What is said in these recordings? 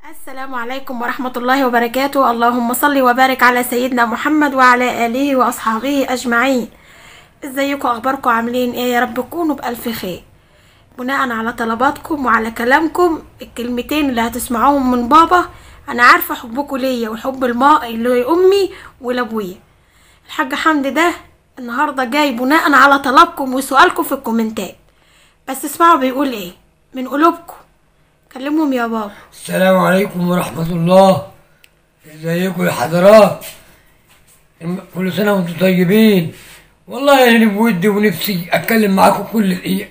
السلام عليكم ورحمة الله وبركاته اللهم صل وبارك على سيدنا محمد وعلى آله وأصحابه أجمعين ازيكم أخباركم عاملين ايه يا رب تكونوا بألف خير بناء على طلباتكم وعلى كلامكم الكلمتين اللي هتسمعوهم من بابا أنا عارفة حبكم ليا وحب الماء لأمي ولأبويا الحاج حمدي ده النهاردة جاي بناء على طلبكم وسؤالكم في الكومنتات بس اسمعوا بيقول ايه من قلوبكم كلمهم يا بابا السلام عليكم ورحمة الله ازيكم يا حضرات الم- كل سنة وانتم طيبين والله انا بودي ونفسي اتكلم معاكم كل دقيقة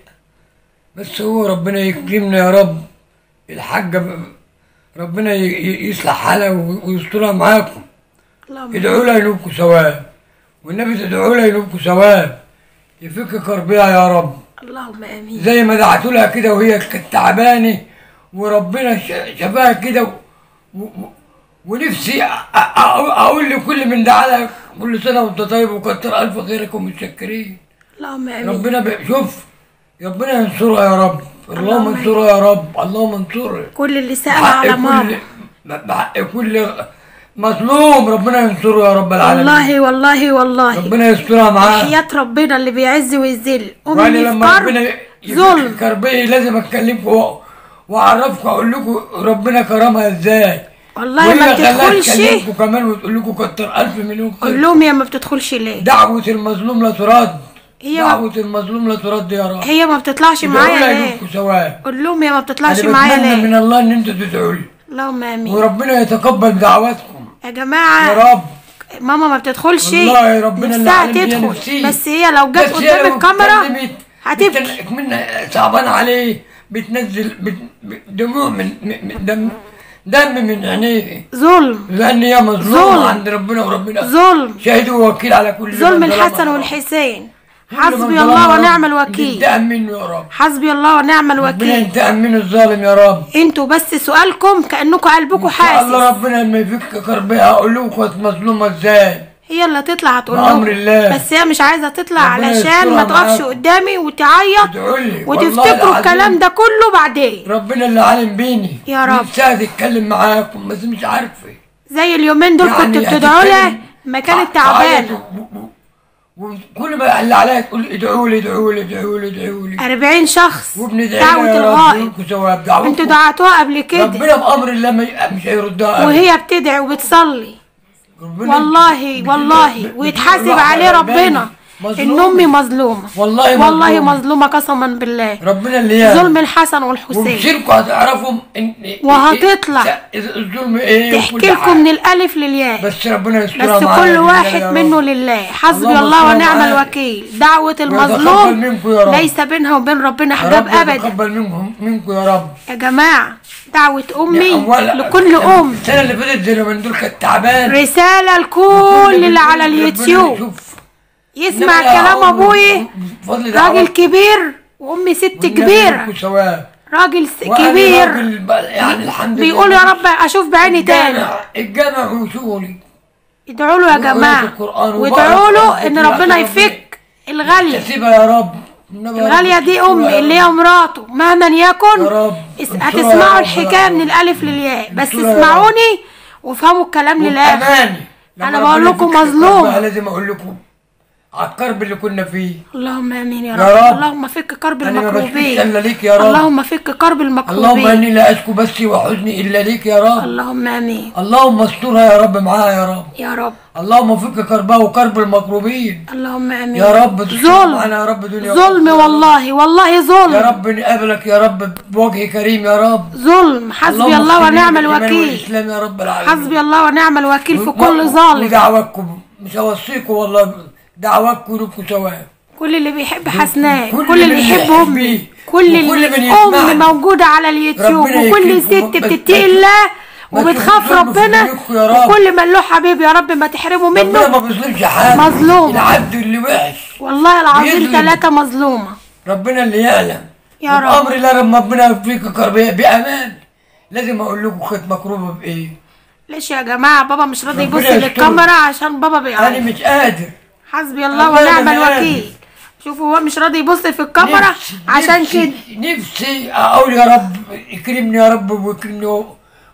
بس هو ربنا يكرمنا يا رب الحاجة ب- ربنا ي- ي- يصلح حالها و- ويسترها معاكم اللهم ادعوا لها ينوبكم ثواب والنبي تدعوا لها ينوبكم ثواب يفك كربها يا رب اللهم امين زي ما دعتوا لها كده وهي كانت تعبانه وربنا ش- شفاها كده و... و... و- ونفسي أ... أ... أ- اقول لكل من دعا لها كل سنه وانت طيب وكتر الف خيرك ومتشكرين اللهم امين ربنا ب... شوف ربنا ينصرها يا رب اللهم انصرها يا رب اللهم انصرها كل اللي سأل بحق على ماما كل بحق كل مظلوم ربنا ينصره يا رب العالمين والله والله والله ربنا يسترها معاه حياة ربنا اللي بيعز ويذل وانا امي في لما ربنا كرب يفك ظلم كربي لازم اتكلمكم و- واعرفكم اقول لكم ربنا كرمها ازاي والله وهي ما خلاها بتدخلش تكلمكم كمان وتقول لكم كتر الف مليون قول خير لهم يا ما بتدخلش ليه دعوة المظلوم لا ترد هي- دعوة المظلوم لا ترد يا رب هي ما بتطلعش ادعوا معايا لها ليه يجيبكم ثواب قول لهم يا ما بتطلعش انا معايا بتمنى ليه من الله ان انتوا تدعوا لي اللهم امين وربنا يتقبل دعواتكم يا يا جماعة رب ماما ما بتدخلش والله ربنا اللي نفسها عالم بيها تدخل نفسية. بس هي لو جت بس هي قدام لو الكاميرا اتكلمت هتبكي بتن- من صعبان عليه بتنزل بت... ب- دموع من من- من دم دم من عينيه ظلم لان هي مظلومه ظلم. عند ربنا وربنا ظلم شاهد ووكيل على كل من ظلم ظلم الحسن الله. والحسين كل من حسبي ظلم الله يا رب ونعم الوكيل ينتقم منه يا رب حسبي الله ونعم ربنا الوكيل ينتقم من الظالم يا رب انتوا بس سؤالكم كأنكم قلبكم ان شاء الله حاسس ربنا لما يفك كربها اقول لكم كانت مظلومه ازاي هي اللي تطلع هتقول بأمر لهم الله. بس هي مش عايزه تطلع ربنا علشان يسترها ما تقفش معاكم. قدامي وتعيط ادعوا لي والله وتفتكروا العظيم الكلام ده كله بعدين ربنا اللي عالم بيني يا رب. نفسها تتكلم معاكم بس مش عارفه زي اليومين دول كنت بتدعوا لها ما كانت تعبانه وكل ما اللي عليها تقول ادعوا لي ادعوا لي ادعوا لي ادعوا لي 40 شخص وبندعي دعوة لها يا رب الغائب يلقوا ثواب انتوا دعوتكم دعتوها قبل كده ربنا بامر الله ما ي- مش هيردها أبدا. وهي بتدعي وبتصلي ربنا والله بت- والله بت- بت- ويتحاسب الواحد عليه غلبان. ربنا ان مظلوم. امي مظلومه والله والله مظلوم. مظلومه قسما بالله ربنا اللي يعلم. ظلم الحسن والحسين وبشركوا هتعرفوا ان وهتطلع. إيه- الظلم ايه تحكي وكل لكم حاجة. من الالف للياء بس ربنا يسترها بس معانا كل بإذن واحد الله يا منه رب. لله حسبي اللهم الله صل ونعم معاك. الوكيل دعوة ويتقبل المظلوم منكم يا رب. ليس بينها وبين ربنا يا حجاب رب ابدا يتقبل منكم منكم يا رب يا جماعة دعوة امي أولا- لكل ام السنه اللي فاتت زي من دول كانت تعبان رسالة لكل اللي على اليوتيوب يسمع كلام ابوي راجل كبير وامي ست كبيرة راجل س- كبير يعني الحمد بيقول يا رب اشوف بعيني تاني الجامع الجامع وشغلي ادعوا له يا وقراءة جماعة القرآن وادعوا له وبقرأ ان القرآن ربنا عشان يفك الغالية تسيبها يا رب إنما يا رب الغالية دي تسيبها امي يا اللي رب. هي مراته مهما يكن يا رب اس- انصرها يا هتسمعوا رب الحكاية يا من رب. الالف للياء بس انصرها يا رب. اسمعوني وافهموا الكلام للاخر وبأماني لما أنا ربنا بقول لكم يفك مظلوم. الكرب لازم اقول لكم على الكرب اللي كنا فيه اللهم امين يا رب, يا رب. اللهم فك كرب انا ما بشكيش المكروبين الا ليك يا رب اللهم فك كرب اللهم المكروبين اني لا اشكو بثي وحزني الا ليك يا رب اللهم امين اللهم استرها يا رب معاها يا رب يا رب اللهم فك كربها وكرب المكروبين اللهم امين يا رب تستر ظلم معانا يا رب دنيا ظلم وآخرة. والله والله يا ظلم رب نقابلك يا رب بوجه كريم يا رب ظلم حسبي اللهم الله اغفر لي ونعم بالإيمان الوكيل والاسلام يا رب العالمين حسبي الله ونعم الوكيل في و- كل و- ظالم ودعواتكم مش هوصيكم والله دعواتكم لكم ثواب كل اللي بيحب حسناء كل كل اللي من يحب يحب امي بيه. كل وكل اللي من ام يسمعني. موجوده على اليوتيوب ربنا وكل يكرمكم. ست بس- بتتقي بس- الله ما وبتخاف تظلموا في ربنا دنياكم يا رب. وكل من له حبيب يا رب ما تحرمه ربنا ما منه بيظلمش حد مظلوم. العبد اللي وحش والله العظيم بيظلم. ثلاثة مظلومة ربنا اللي يعلم يا رب. امر الله لما ربنا يفيك كربيه بامان لازم اقول لكم خد مكروبه بايه ليش يا جماعة بابا مش راضي يبص ربنا يستر. للكاميرا عشان بابا انا بيعيط مش قادر حسبي الله ربنا ونعم اللي الوكيل شوفوا هو مش راضي يبص في الكاميرا نفسي- عشان نفسي- كده نفسي اقول يا رب اكرمني يا رب واكرمني و-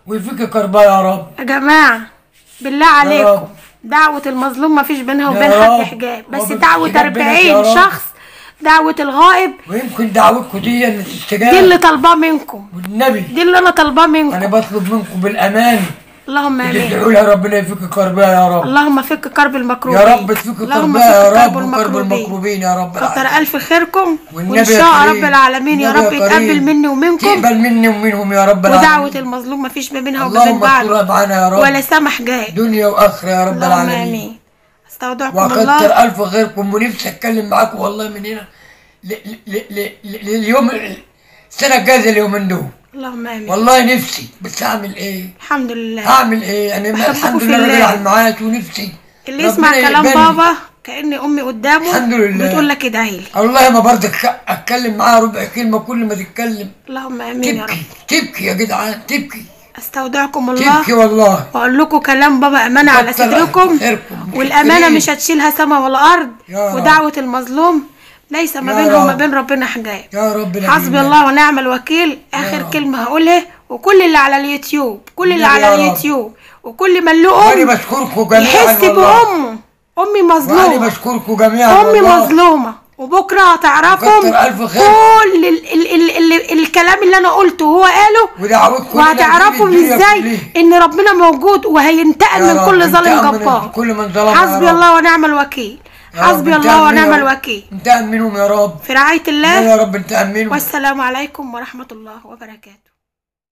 ويفك كربها يا رب يا جماعة بالله عليكم دعوة المظلوم ما فيش بينها وبين يا حد رب. حجاب هو بس مفيش دعوة حجاب بينك يا 40 رب. شخص دعوة الغائب ويمكن دعوتكم دي اللي دي تستجاب اللي طالباه منكم والنبي دي اللي انا طالباه انا منكم بطلب منكم بالامان اللهم امين تدعوا لها ربنا يفك كربها يا رب اللهم فك كرب المكروبين يا رب تفك اللهم كربها يا فك رب كرب وكرب المكروبين المكروبين يا رب كتر العالمين الف خيركم والنبي وان يا شاء كريم. رب العالمين يا النبي رب يا يتقبل كريم. مني ومنكم تقبل مني ومنهم يا رب العالمين ودعوة المظلوم ما فيش ما بينها وما بين اللهم بعض استرها معانا يا رب ولا سمح جاي دنيا واخره يا رب اللهم العالمين امين استودعكم الله وكتر الف خيركم ونفسي اتكلم معاكم والله من هنا ل- ل- ل- ل- لليوم السنه الجايه اليومين دول اللهم امين والله نفسي بس اعمل ايه؟ الحمد لله اعمل ايه؟ يعني بحبكم الحمد في لله راجل الله. على المعاش ونفسي اللي يسمع ربنا كلام يقبلني. بابا كأن امي قدامه الحمد لله. بتقول لك ادعي لي والله ما برضه أتك- اتكلم معاها ربع كلمه كل ما تتكلم اللهم امين يا رب تبكي تبكي يا جدعان تبكي استودعكم الله تبكي والله واقول لكم كلام بابا امانه على كتر صدركم خيركم. والامانه متشكرين. مش هتشيلها سما ولا ارض يا رب. ودعوه المظلوم ليس ما يا بينه وما رب. بين ربنا حجاب يا رب لا حسبي بالله. الله ونعم الوكيل اخر رب. كلمه هقولها وكل اللي على اليوتيوب كل اللي يا على رب. اليوتيوب وكل من له وانا ام بشكركم جميعا يحس والله. بامه امي وانا مظلومه بشكركم جميعا امي والله. مظلومه وبكره هتعرفوا كتر ألف خير. كل ال ال ال ال الكلام اللي انا قلته وهو قاله ودعوتكم وهتعرفوا الدنيا ازاي كلها. ان ربنا موجود وهينتقم يا من رب، كل ظالم انتقم من جبار كل من ظلم يا حسبي رب. الله ونعم الوكيل يا رب حسبي انتقم الله ونعم منهم. الوكيل انتقم منهم يا رب في رعايه الله يا رب انتقم منهم والسلام عليكم ورحمه الله وبركاته